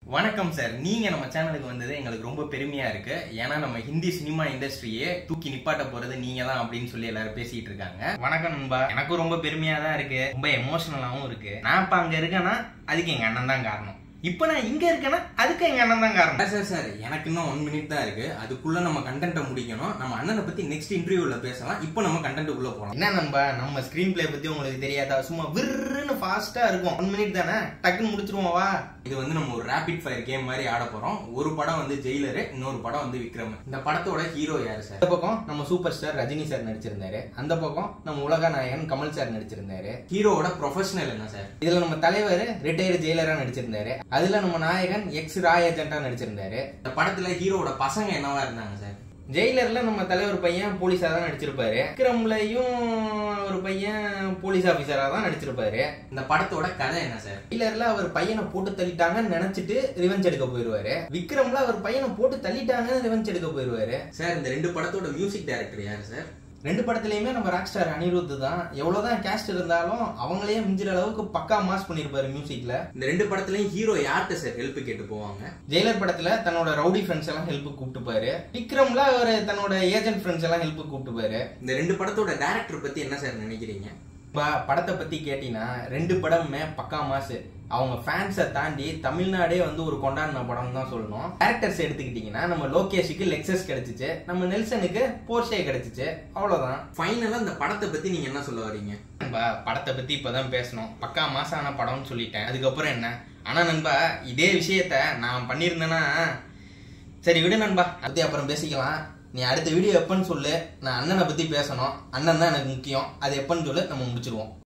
வணக்கம் சார் நீங்க நம்ம சேனலுக்கு வந்தது எங்களுக்கு ரொம்ப பெருமையா இருக்கு ஏன்னா நம்ம ஹிந்தி சினிமா இண்டஸ்ட்ரியே தூக்கி நிப்பாட்ட போறது நீங்க தான் அப்படின்னு சொல்லி எல்லாரும் பேசிட்டு இருக்காங்க வணக்கம் நண்பா எனக்கும் ரொம்ப பெருமையா தான் இருக்கு ரொம்ப எமோஷனலாவும் இருக்கு நான் இப்ப அங்க இருக்கேன்னா அதுக்கு எங்க அண்ணன் தான் காரணம் இப்ப நான் இங்க இருக்கேன்னா அதுக்கு எங்க அண்ணன் தான் காரணம் சார் சார் எனக்கு இன்னும் ஒன் மினிட் தான் இருக்கு அதுக்குள்ள நம்ம கண்டென்ட்டை முடிக்கணும் நம்ம அண்ணனை பத்தி நெக்ஸ்ட் இன்டர்வியூல பேசலாம் இப்போ நம்ம கண்டென்ட்டுக்குள்ள போலாம் என்ன நண்பா நம்ம ஸ்கிரீன் பிளே பத்தி உங்களுக்கு தெரியாதா சும்மா விருன்னு ஃபாஸ்டா இருக்கும் ஒன் மினிட் தானே டக்குன்னு முடிச்சிருவோம் வா இது வந்து நம்ம ஒரு ரேபிட் ஃபயர் கேம் மாதிரி ஆட போறோம் ஒரு படம் வந்து ஜெயிலரு இன்னொரு படம் வந்து விக்ரம் இந்த படத்தோட ஹீரோ யாரு சார் இந்த பக்கம் நம்ம சூப்பர் ஸ்டார் ரஜினி சார் நடிச்சிருந்தாரு அந்த பக்கம் நம்ம உலக நாயகன் கமல் சார் நடிச்சிருந்தாரு ஹீரோவோட ப்ரொஃபஷனல் என்ன சார் இதுல நம்ம தலைவர் ரிட்டையர்டு ஜெயிலரா நடிச்சிருந்தாரு அதுல நம்ம நாயகன் எக்ஸ் ராய் ஏஜென்டா நடிச்சிருந்தாரு இந்த படத்துல ஹீரோவோட பசங்க என்னவா இருந்தாங்க சார் ஜெயிலர்ல நம்ம தலைவர் பையன் போலீஸா தான் நடிச்சிருப்பாரு விக்ரம்லயும் ஒரு பையன் போலீஸ் ஆபீசரா தான் நடிச்சிருப்பாரு இந்த படத்தோட கதை என்ன சார் ஜெயிலர்ல அவர் பையனை போட்டு தள்ளிட்டாங்கன்னு நினைச்சிட்டு ரிவெஞ்ச் எடுக்க போயிருவாரு விக்ரம்ல அவர் பையனை போட்டு தள்ளிட்டாங்கன்னு ரிவெஞ்ச் எடுக்க போயிருவாரு சார் இந்த ரெண்டு படத்தோட மியூசிக் டைரக்டர் யாரு சார் ரெண்டு படத்துலயுமே நம்ம ராக் ஸ்டார் அனிருத் தான் எவ்வளவுதான் கேஸ்ட் இருந்தாலும் அவங்களே மிஞ்சிற அளவுக்கு பக்கா மாஸ் பண்ணிருப்பாரு மியூசிக்ல இந்த ரெண்டு படத்துலயும் ஹீரோ யார்கிட்ட சார் ஹெல்ப் கேட்டு போவாங்க ஜெயிலர் படத்துல தன்னோட ரவுடி ஃப்ரெண்ட்ஸ் எல்லாம் ஹெல்ப் கூப்பிட்டுப்பாரு விக்ரம்ல அவர் தன்னோட ஏஜென்ட் ஃப்ரெண்ட்ஸ் எல்லாம் ஹெல்ப் கூப்பிட்டுப்பாரு இந்த ரெண்டு படத்தோட டைரக்டர் பத்தி என்ன சார் நினைக்கிறீங்க இப்ப படத்தை பத்தி கேட்டீங்கன்னா ரெண்டு படமுமே பக்கா மாசு அவங்க ஃபேன்ஸை தாண்டி தமிழ்நாடே வந்து ஒரு கொண்டாடின படம் தான் சொல்லணும் டேரக்டர்ஸ் எடுத்துக்கிட்டீங்கன்னா நம்ம லோகேஷுக்கு லெக்ஸஸ் கிடைச்சிச்சு நம்ம நெல்சனுக்கு போர்ஷே கிடைச்சிச்சு அவ்வளவுதான் ஃபைனலா இந்த படத்தை பத்தி நீங்க என்ன சொல்ல வரீங்க நண்பா படத்தை பத்தி இப்பதான் பேசணும் பக்கா மாசான படம்னு சொல்லிட்டேன் அதுக்கப்புறம் என்ன ஆனா நண்பா இதே விஷயத்த நான் பண்ணியிருந்தேன்னா சரி விடு நண்பா பத்தி அப்புறம் பேசிக்கலாம் நீ அடுத்த வீடியோ எப்பன்னு சொல்லு நான் அண்ணனை பத்தி பேசணும் அண்ணன் தான் எனக்கு முக்கியம் அது எப்பன்னு சொல்லு நம்ம முடிச்சிருவோம்